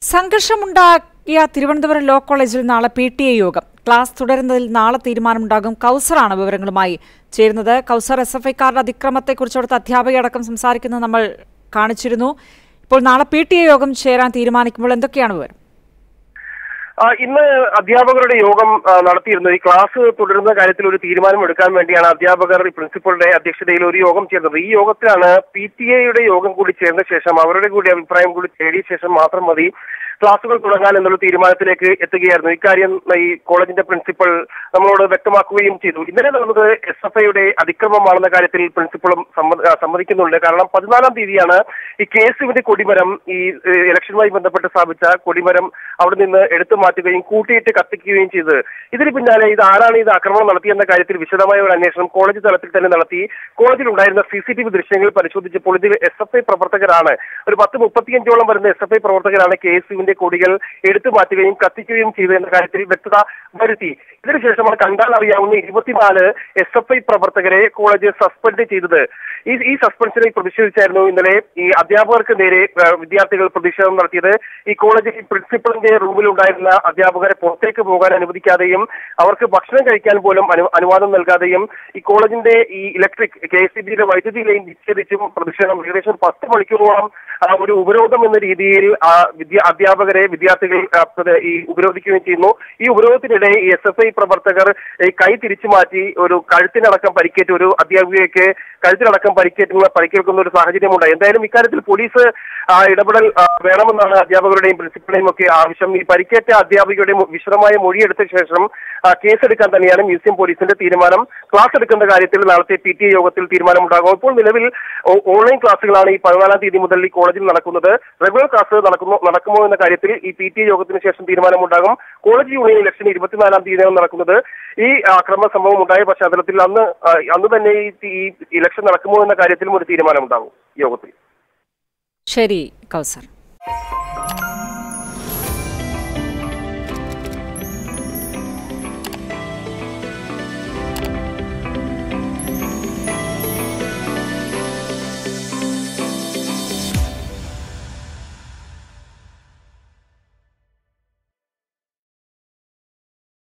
സംഘർഷമുണ്ടാക്കിയ Thiruvananthapuram law കോളേജിൽ നാളെ P T A യോഗം ക്ലാസ് തുടരുന്നതിൽ നാളെ തീരുമാനമുണ്ടാകും കൗസറാണ് വിവരങ്ങളുമായി ചേരുന്നത് കൗസർ എസ് എഫ് ഐക്കാരുടെ അതിക്രമത്തെക്കുറിച്ച് അവിടുത്തെ അധ്യാപകയടക്കം സംസാരിക്കുന്നത് നമ്മൾ കാണിച്ചിരുന്നു ഇപ്പോൾ നാളെ പി ടി എ യോഗം ചേരാൻ തീരുമാനിക്കുമ്പോൾ എന്തൊക്കെയാണ് വിവരം ആ, ഇന്ന് അധ്യാപകരുടെ യോഗം ആ, നടത്തിയിരുന്നു ഈ ക്ലാസ് തുടരുന്ന കാര്യത്തിൽ ഒരു തീരുമാനം എടുക്കാൻ വേണ്ടിയാണ് അധ്യാപകർ ഈ പ്രിൻസിപ്പളുടെ അധ്യക്ഷതയിൽ ഒരു യോഗം ചേർന്നത് ഈ യോഗത്തിലാണ് പി ടി എയുടെ യോഗം കൂടി ചേർന്ന ശേഷം അവരുടെ കൂടി അഭിപ്രായം കൂടി തേടിയ ശേഷം മാത്രം മതി ക്ലാസുകൾ തുടങ്ങാൻ എന്നുള്ള തീരുമാനത്തിലേക്ക് എത്തുകയായിരുന്നു ഇക്കാര്യം ഈ കോളേജിന്റെ പ്രിൻസിപ്പൽ നമ്മളോട് വ്യക്തമാക്കുകയും ചെയ്തു ഇന്നലെ നടന്നത് എസ് എഫ് ഐയുടെ അതിക്രമമാണെന്ന കാര്യത്തിൽ പ്രിൻസിപ്പളും സമ്മ- ആ, സമ്മതിക്കുന്നുണ്ട് കാരണം പതിനാലാം തീയതിയാണ് ഈ കെ എസ് യുവിന്റെ കൊടിമരം ഈ ഏഹ്, ഇലക്ഷനുമായി ബന്ധപ്പെട്ട് സ്ഥാപിച്ച കൊടിമരം അവിടെ നിന്ന് എടുത്തു മാറ്റുകയും കൂട്ടിയിട്ട് കത്തിക്കുകയും ചെയ്തത് ഇതിന് പിന്നാലെ ഇത് ആരാണ് ഇത് ആക്രമണം നടത്തിയെന്ന കാര്യത്തിൽ വിശദമായ ഒരു അന്വേഷണം കോളേജ് തലത്തിൽ തന്നെ നടത്തി കോളേജിൽ ഉണ്ടായിരുന്ന സി സി ടി വി ദൃശ്യങ്ങൾ പരിശോധിച്ചപ്പോൾ ഇതിൽ എസ് എഫ് ഐ പ്രവർത്തകരാണ് ഒരു പത്ത് മുപ്പത്തിയഞ്ചോളം വരുന്ന എസ് എഫ് ഐ പ്രവർത്തകരാണ് കെ എസ് യുവിന്റെ കൊടികൾ എടുത്തു മാറ്റുകയും കത്തിക്കുകയും ചെയ്തു എന്ന കാര്യത്തിൽ വ്യക്തത വരുത്തി ഇതിനുശേഷമാണ് കണ്ടാൽ അറിയാവുന്ന ഇരുപത്തിനാല് എസ് എഫ് ഐ പ്രവർത്തകരെ കോളേജ് സസ്പെൻഡ് ചെയ്തത് ഈ ഈ സസ്പെൻഷനിൽ പ്രതിഷേധിച്ചായിരുന്നു ഇന്നലെ ഈ അധ്യാപകർക്ക് നേരെ ഏഹ്, വിദ്യാർത്ഥികൾ പ്രതിഷേധം നടത്തിയത് ഈ കോളേജിൽ പ്രിൻസിപ്പളിന്റെ റൂമിലുണ്ടായിരുന്ന അധ്യാപകരെ പുറത്തേക്ക് പോകാൻ അനുവദിക്കാതെയും അവർക്ക് ഭക്ഷണം കഴിക്കാൻ പോലും അനു- അനുവാദം നൽകാതെയും ഈ കോളേജിന്റെ ഈ ഇലക്ട്രിക് കെ എസ് ബിയുടെ വൈദ്യുതി ലൈൻ വിച്ഛേദിച്ചും പ്രതിഷേധം ഏകദേശം പത്ത് മണിക്കൂറോളം ആ, ഒരു ഉപരോധം എന്ന രീതിയിൽ ആ, വിദ്യ അധ്യാപകരെ വിദ്യാർത്ഥികൾ ആ, ഇത് ഈ ഉപരോധിക്കുകയും ചെയ്യുന്നു ഈ ഉപരോധത്തിനിടെ ഈ എസ് എഫ് ഐ പ്രവർത്തകർ ഈ കൈ തിരിച്ചു മാറ്റി ഒരു കഴുത്തിനടക്കം പരിക്കേറ്റ ഒരു അധ്യാപികയ്ക്ക് കഴുത്തിനടക്കം പരിക്കേറ്റുന്ന പരിക്കേൽക്കുന്ന ഒരു സാഹചര്യമുണ്ട് എന്തായാലും ഇക്കാര്യത്തിൽ പോലീസ് ആ, ഇടപെടൽ ആ, വേണമെന്നാണ് അധ്യാപകരുടെയും പ്രിൻസിപ്പളിന്റെയും ഒക്കെ ആവശ്യം ഈ പരിക്കേറ്റ അധ്യാപികയുടെ മു- വിശദമായ മൊഴിയെടുത്ത ശേഷം ആ, കേസെടുക്കാൻ തന്നെയാണ് മ്യൂസിയം പോലീസിന്റെ തീരുമാനം ക്ലാസ് എടുക്കുന്ന കാര്യത്തിൽ നാളത്തെ പി ടി എ യോഗത്തിൽ തീരുമാനമുണ്ടാകും ഇപ്പോൾ നിലവിൽ ഓ- ഓൺലൈൻ ക്ലാസ്സുകളാണ് ഈ പതിനാലാം തീയതി മുതൽ ഈ കോളേജിൽ നടക്കുന്നത് റെഗുലർ ക്ലാസ് നടക്കുന്നു നടക്കുമോ എന്ന കാര്യത്തിൽ ഈ പി ടി എ യോഗത്തിന് ശേഷം തീരുമാനമുണ്ടാകും കോളേജ് യൂണിയൻ ഇലക്ഷൻ ഇരുപത്തിനാലാം തീയതിയാണ് നടക്കുന്നത് ഈ ആക്രമണ സംഭവം ഉണ്ടായ പശ്ചാത്തലത്തിൽ അന്ന് ആ, അന്ന് തന്നെ ഈ ഈ ഇലക്ഷൻ നടക്കുമോ എന്ന കാര്യത്തിലും ഒരു തീരുമാനമുണ്ടാകും യോഗത്തിൽ ശരി കൗസർ